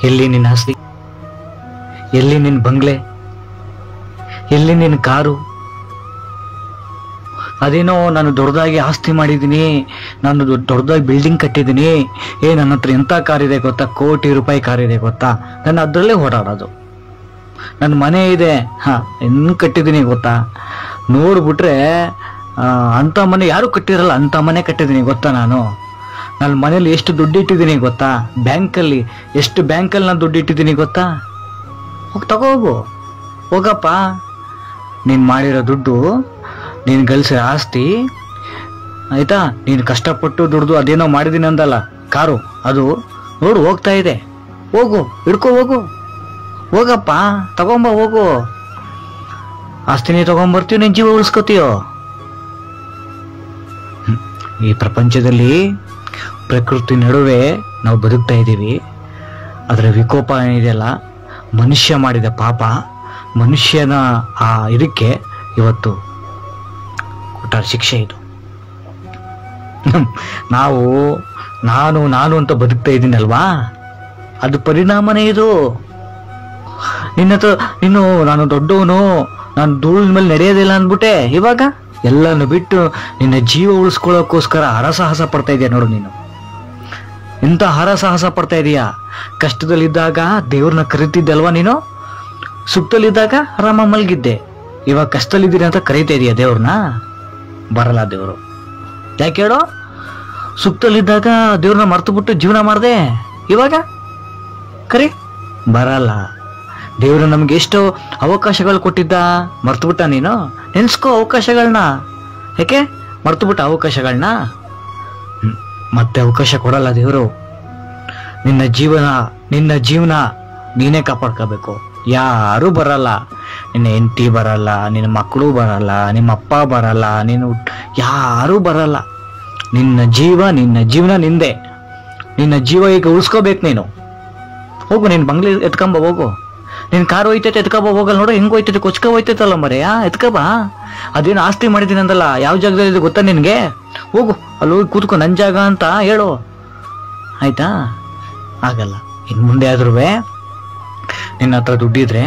ಎಲ್ಲಿ ನಿನ್ನ ಆಸ್ತಿ ಎಲ್ಲಿ ನಿನ್ನ ಬಂಗ್ಲೆ ಎಲ್ಲಿ ನಿನ್ನ ಕಾರು ಅದೇನೋ ನಾನು ದೊಡ್ಡದಾಗಿ ಆಸ್ತಿ ಮಾಡಿದ್ದೀನಿ ನಾನು ದೊಡ್ಡ- ದೊಡ್ಡದಾಗಿ ಬಿಲ್ಡಿಂಗ್ ಕಟ್ಟಿದ್ದೀನಿ ಏ ನನ್ನ ಹತ್ರ ಎಂಥ ಕಾರ್ ಇದೆ ಗೊತ್ತಾ ಕೋಟಿ ರೂಪಾಯಿ ಕಾರ್ ಇದೆ ಗೊತ್ತಾ ನಾನು ಅದರಲ್ಲೇ ಓಡಾಡೋದು ನನ್ನ ಮನೆ ಇದೆ ಹಾ ಹೆಂಗ್ ಕಟ್ಟಿದ್ದೀನಿ ಗೊತ್ತಾ ನೋಡ್ಬಿಟ್ರೆ ಆ, ಅಂಥ ಮನೆ ಯಾರು ಕಟ್ಟಿರಲ್ಲ ಅಂಥ ಮನೆ ಕಟ್ಟಿದ್ದೀನಿ ಗೊತ್ತಾ ನಾನು ನನ್ನ ಮನೇಲಿ ಎಷ್ಟು ದುಡ್ಡು ಇಟ್ಟಿದ್ದೀನಿ ಗೊತ್ತಾ ಬ್ಯಾಂಕಲ್ಲಿ ಎಷ್ಟು ಬ್ಯಾಂಕಲ್ಲಿ ನಾನು ದುಡ್ಡು ಇಟ್ಟಿದ್ದೀನಿ ಗೊತ್ತಾ ಹೋಗಿ ತಗೋಗು ಹೋಗಪ್ಪ ನೀನು ಮಾಡಿರೋ ದುಡ್ಡು ನೀನು ಗಳಿಸಿರೋ ಆಸ್ತಿ ಆಯ್ತಾ ನೀನು ಕಷ್ಟಪಟ್ಟು ದುಡ್ದು ಅದೇನೋ ಮಾಡಿದ್ದೀನಿ ಅಂದಲ್ಲ ಕಾರು ಅದು ನೋಡು ಹೋಗ್ತಾ ಇದೆ ಹೋಗು ಹಿಡ್ಕೊ ಹೋಗು ಹೋಗಪ್ಪ ತಗೊಂಬ ಹೋಗು ಆಸ್ತಿನಿ ತಗೊಂಬರ್ತೀವಿ ನಿನ್ ಜೀವ ಉಳಿಸ್ಕೋತೀಯೋ ಹ್ಮ್. ಈ ಪ್ರಪಂಚದಲ್ಲಿ ಪ್ರಕೃತಿ ನಡುವೆ ನಾವು ಬದುಕ್ತಾ ಇದ್ದೀವಿ ಅದರ ವಿಕೋಪ ಏನಿದೆಯಲ್ಲ ಮನುಷ್ಯ ಮಾಡಿದ ಪಾಪ ಮನುಷ್ಯನ ಆ ಇದಕ್ಕೆ ಇವತ್ತು ಕೊಟ್ಟಾರ ಶಿಕ್ಷೆ ಇದು ಹ್ಮ್. ನಾವು ನಾನು ನಾನು ಅಂತ ಬದುಕ್ತಾ ಇದ್ದೀನಲ್ವಾ ಅದು ಪರಿಣಾಮನೇ ಇದು ನಿನ್ನ ಹತ್ರ ನೀನು ನಾನು ದೊಡ್ಡವನು ನಾನು ಧೂಳಿನ ಮೇಲೆ ನಡೆಯೋದಿಲ್ಲ ಅಂದ್ಬಿಟ್ಟೆ ಇವಾಗ ಎಲ್ಲನೂ ಬಿಟ್ಟು ನಿನ್ನ ಜೀವ ಉಳಿಸ್ಕೊಳ್ಳೋಕ್ಕೋಸ್ಕರ ಹರಸಾಹಸ ಪಡ್ತಾ ಇದೆಯಾ ನೋಡು ನೀನು ಇಂಥ ಹರಸಾಹಸ ಪಡ್ತಾ ಇದೀಯಾ ಕಷ್ಟದಲ್ಲಿದ್ದಾಗ ದೇವ್ರನ್ನ ಕರಿತಿದ್ದಲ್ವಾ ನೀನು ಸುಖದಲ್ಲಿದ್ದಾಗ ಆರಾಮ ಮಲಗಿದ್ದೆ ಇವಾಗ ಕಷ್ಟದಲ್ಲಿದ್ದೀನಿ ಅಂತ ಕರೀತಾ ಇದೀಯ ದೇವ್ರನ್ನ ಬರಲ್ಲ ದೇವರು ಯಾಕೆ ಹೇಳು ಸುಖದಲ್ಲಿದ್ದಾಗ ದೇವ್ರನ್ನ ಮರ್ತು ಬಿಟ್ಟು ಜೀವನ ಮಾಡ್ದೆ ಇವಾಗ ಕರಿ ಬರಲ್ಲ ದೇವರು ನಮ್ಗೆ ಎಷ್ಟು ಅವಕಾಶಗಳು ಕೊಟ್ಟಿದ್ದ ಮರ್ತು ಬಿಟ್ಟ ನೀನು ನೆನ್ಸ್ಕೋ ಅವಕಾಶಗಳನ್ನ ಯಾಕೆ ಮರ್ತು ಬಿಟ್ಟ ಅವಕಾಶಗಳನ್ನ ಹ್ಮ್. ಮತ್ತೆ ಅವಕಾಶ ಕೊಡಲ್ಲ ದೇವರು ನಿನ್ನ ಜೀವನ ನಿನ್ನ ಜೀವನ ನೀನೇ ಕಾಪಾಡ್ಕೋಬೇಕು ಯಾರೂ ಬರಲ್ಲ ನಿನ್ನ ಹೆಂಡತಿ ಬರಲ್ಲ ನಿನ್ನ ಮಕ್ಕಳು ಬರಲ್ಲ ನಿಮ್ಮ ಅಪ್ಪ ಬರಲ್ಲ ನೀನು ಯಾರೂ ಬರಲ್ಲ ನಿನ್ನ ಜೀವ ನಿನ್ನ ಜೀವನ ನಿಂದೆ ನಿನ್ನ ಜೀವ ಈಗ ಉಳಿಸ್ಕೋಬೇಕು ನೀನು ಹೋಗು ನೀನು ಬಂಗ್ಲೆ ಎತ್ಕೊಂಬ ಹೋಗು ನಿನ್ ಕಾರ್ ಹೋಯ್ತೈತೆ ಎತ್ಕೊಬ ಹೋಗಲ್ಲ ನೋಡು ಹೆಂಗ್ ಹೋಯ್ತೈತೆ ಕೊಚ್ಕ ಹೋಯ್ತೈತಲ್ಲ ಮರೆಯ ಎತ್ಕೊಬ ಅದೇನು ಆಸ್ತಿ ಮಾಡಿದ್ದೀನಿ ಅಂದಲ್ಲ ಯಾವ ಜಾಗದಲ್ಲಿ ಇದೆ ಗೊತ್ತಾ ನಿನ್ಗೆ ಹೋಗು ಅಲ್ಲಿ ಹೋಗಿ ಕೂತ್ಕೊ ನನ್ ಜಾಗ ಅಂತ ಹೇಳು ಆಯ್ತಾ ಆಗಲ್ಲ ಇನ್ ಮುಂದೆ ಆದ್ರೂ ನಿನ್ನ ಹತ್ರ ದುಡ್ಡಿದ್ರೆ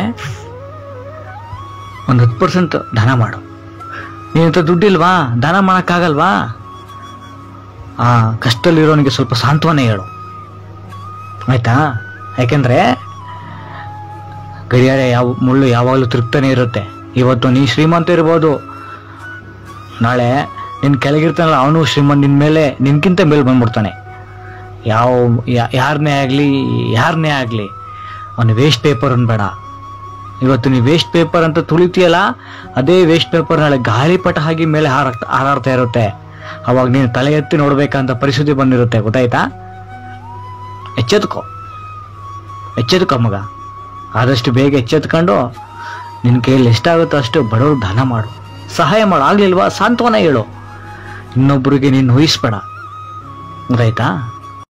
ಒಂದು ಹತ್ತು ಪರ್ಸೆಂಟ್ ದಾನ ಮಾಡು ನಿನ್ನ ಹತ್ರ ದುಡ್ಡಿಲ್ವಾ ದಾನ ಮಾಡೋಕ್ಕಾಗಲ್ವಾ ಆ ಕಷ್ಟದಲ್ಲಿರೋನಿಗೆ ಸ್ವಲ್ಪ ಸಾಂತ್ವನ ಹೇಳು ಆಯ್ತಾ ಯಾಕೆಂದ್ರೆ ಗಡಿಯಾರ ಯಾವ ಮುಳ್ಳು ಯಾವಾಗಲೂ ತಿರುಗ್ತಾನೆ ಇರುತ್ತೆ ಇವತ್ತು ನೀ ಶ್ರೀಮಂತ ಇರ್ಬೋದು ನಾಳೆ ನಿನ್ ಕೆಳಗಿರ್ತಾನಲ್ಲ ಅವನು ಶ್ರೀಮಂತ ನಿನ್ ಮೇಲೆ ನಿನ್ಕಿಂತ ಮೇಲೆ ಬಂದ್ಬಿಡ್ತಾನೆ ಯಾವ ಯಾರನ್ನೇ ಆಗಲಿ ಯಾರನ್ನೇ ಆಗಲಿ ಅವನು ವೇಸ್ಟ್ ಪೇಪರ್ ಅನ್ಬೇಡ ಇವತ್ತು ನೀವು ವೇಸ್ಟ್ ಪೇಪರ್ ಅಂತ ತುಳಿತೀಯಲ್ಲ ಅದೇ ವೇಸ್ಟ್ ಪೇಪರ್ ನಾಳೆ ಗಾಳಿಪಟ ಹಾಗೆ ಮೇಲೆ ಹಾರ ಹಾರಾಡ್ತಾ ಇರುತ್ತೆ ಅವಾಗ ನೀನು ತಲೆ ಎತ್ತಿ ನೋಡ್ಬೇಕಂತ ಪರಿಸ್ಥಿತಿ ಬಂದಿರುತ್ತೆ ಗೊತ್ತಾಯ್ತಾ ಎಚ್ಚೆತ್ಕೋ ಎಚ್ಚೆತ್ಕೋ ಮಗ ಆದಷ್ಟು ಬೇಗ ಎಚ್ಚೆತ್ಕೊಂಡು ನಿನ್ನ ಕೈಯಲ್ಲಿ ಎಷ್ಟಾಗುತ್ತೋ ಅಷ್ಟು ಬಡವ್ರಿಗೆ ದಾನ ಮಾಡು ಸಹಾಯ ಮಾಡು ಆಗ್ಲಿಲ್ವಾ ಸಾಂತ್ವನ ಹೇಳು ಇನ್ನೊಬ್ಬರಿಗೆ ನೀನು ವಹಿಸ್ಬೇಡ ಗೊತ್ತಾಯ್ತಾ